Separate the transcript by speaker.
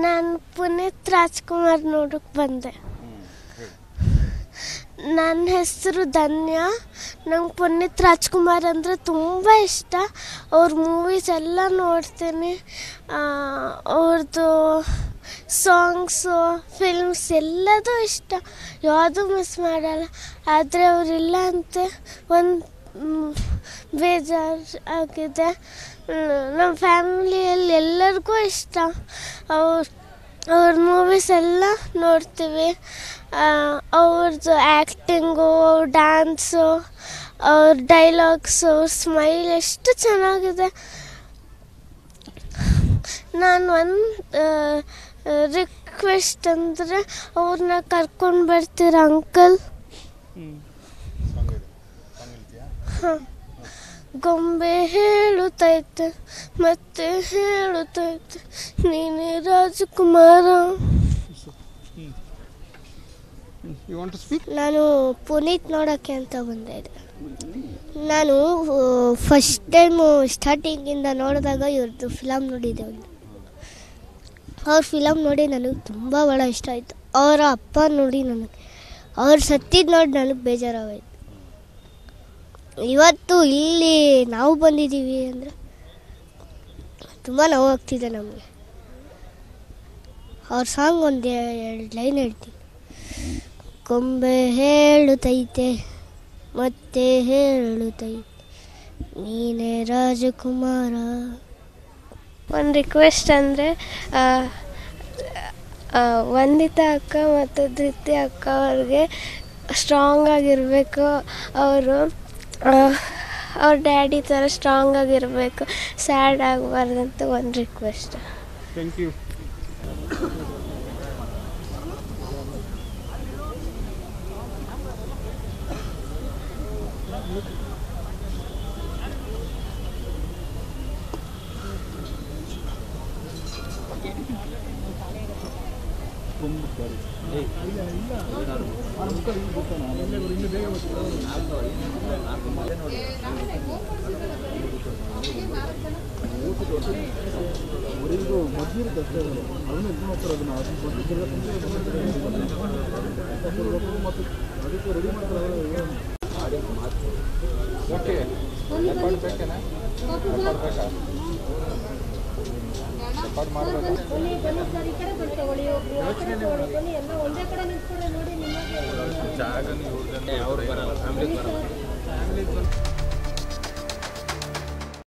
Speaker 1: ನಾನು ಪುನೀತ್ ರಾಜ್ಕುಮಾರ್ ನೋಡಕ್ಕೆ ಬಂದೆ ನನ್ನ ಹೆಸರು ಧನ್ಯ ನಂಗೆ ಪುನೀತ್ ರಾಜ್ಕುಮಾರ್ ಅಂದರೆ ತುಂಬ ಇಷ್ಟ ಅವ್ರ ಮೂವೀಸ್ ಎಲ್ಲ ನೋಡ್ತೀನಿ ಅವ್ರದ್ದು ಸಾಂಗ್ಸು ಫಿಲ್ಮ್ಸ್ ಎಲ್ಲದೂ ಇಷ್ಟ ಯಾವುದೂ ಮಿಸ್ ಮಾಡಲ್ಲ ಆದರೆ ಅವರಿಲ್ಲ ಅಂತ ಒಂದು ಬೇಜಾರು ಆಗಿದೆ ನಮ್ಮ ಫ್ಯಾಮಿಲಿಯಲ್ಲಿ ಎಲ್ಲರಿಗೂ ಇಷ್ಟ ಅವ್ರ ಅವ್ರ ಮೂವೀಸ್ ಎಲ್ಲ ನೋಡ್ತೀವಿ ಅವ್ರದ್ದು ಆ್ಯಕ್ಟಿಂಗು ಅವ್ರ ಡ್ಯಾನ್ಸು ಅವ್ರ ಡೈಲಾಗ್ಸು ಅವ್ರ ಸ್ಮೈಲ್ ಎಷ್ಟು ಚೆನ್ನಾಗಿದೆ ನಾನು ಒಂದು ರಿಕ್ವೆಸ್ಟ್ ಅಂದರೆ ಅವ್ರನ್ನ ಕರ್ಕೊಂಡು ಬರ್ತೀರ ಅಂಕಲ್ ಹಾಂ ಗೊಂಬೆ ಹೇಳುತ್ತೈತೆ ಮತ್ತೆ ಹೇಳುತ್ತೈತೆ ನೀನೇ Rajakumara
Speaker 2: you want to speak
Speaker 1: ನಾನು ಪುನೀತ್ ನೋಡೋಕ್ಕೆ ಅಂತ ಬಂದೆ ನಾನು ಫಸ್ಟ್ ಟೈಮು ಸ್ಟಾರ್ಟಿಂಗಿಂದ ನೋಡಿದಾಗ ಇವ್ರದ್ದು ಫಿಲಮ್ ನೋಡಿದ್ದೆ ಒಂದು ಅವ್ರ ಫಿಲಮ್ ನೋಡಿ ನನಗೆ ತುಂಬ ಭಾಳ ಇಷ್ಟ ಆಯಿತು ಅವರ ಅಪ್ಪ ನೋಡಿ ನನಗೆ ಅವ್ರು ಸತ್ತಿದ್ದು ನೋಡಿ ನನಗೆ ಬೇಜಾರಾಗೋಯ್ತು ಇವತ್ತು ಇಲ್ಲಿ ನಾವು ಬಂದಿದ್ದೀವಿ ಅಂದರೆ ತುಂಬ ನೋವಾಗ್ತಿದೆ ನಮಗೆ ಅವ್ರ ಸಾಂಗ್ ಒಂದು ಎರಡು ಲೈನ್ ಹೇಳ್ತೀನಿ ಕೊಂಬೆ ಹೇಳುತ್ತೈತೆ ಮತ್ತೆ ಹೇಳುತ್ತೈತೆ ನೀನೇ ರಾಜಕುಮಾರ ಒಂದು ರಿಕ್ವೆಸ್ಟ್ ಅಂದರೆ ವಂದಿತಾ ಅಕ್ಕ ಮತ್ತು ಧೃತಿ ಅಕ್ಕ ಅವ್ರಿಗೆ ಸ್ಟ್ರಾಂಗ್ ಆಗಿರಬೇಕು ಅವರು ಅವ್ರ ಡ್ಯಾಡಿ ಥರ ಸ್ಟ್ರಾಂಗ್ ಆಗಿರಬೇಕು ಸ್ಯಾಡ್ ಆಗಬಾರ್ದಂತ ಒಂದು ರಿಕ್ವೆಸ್ಟ್
Speaker 2: ಥ್ಯಾಂಕ್ ಯು
Speaker 3: ಜಾಗ ಅವ್ರು ಬರಲ್ಲ ಫ್ಯಾಮಿಲಿ ಬರಲ್ಲ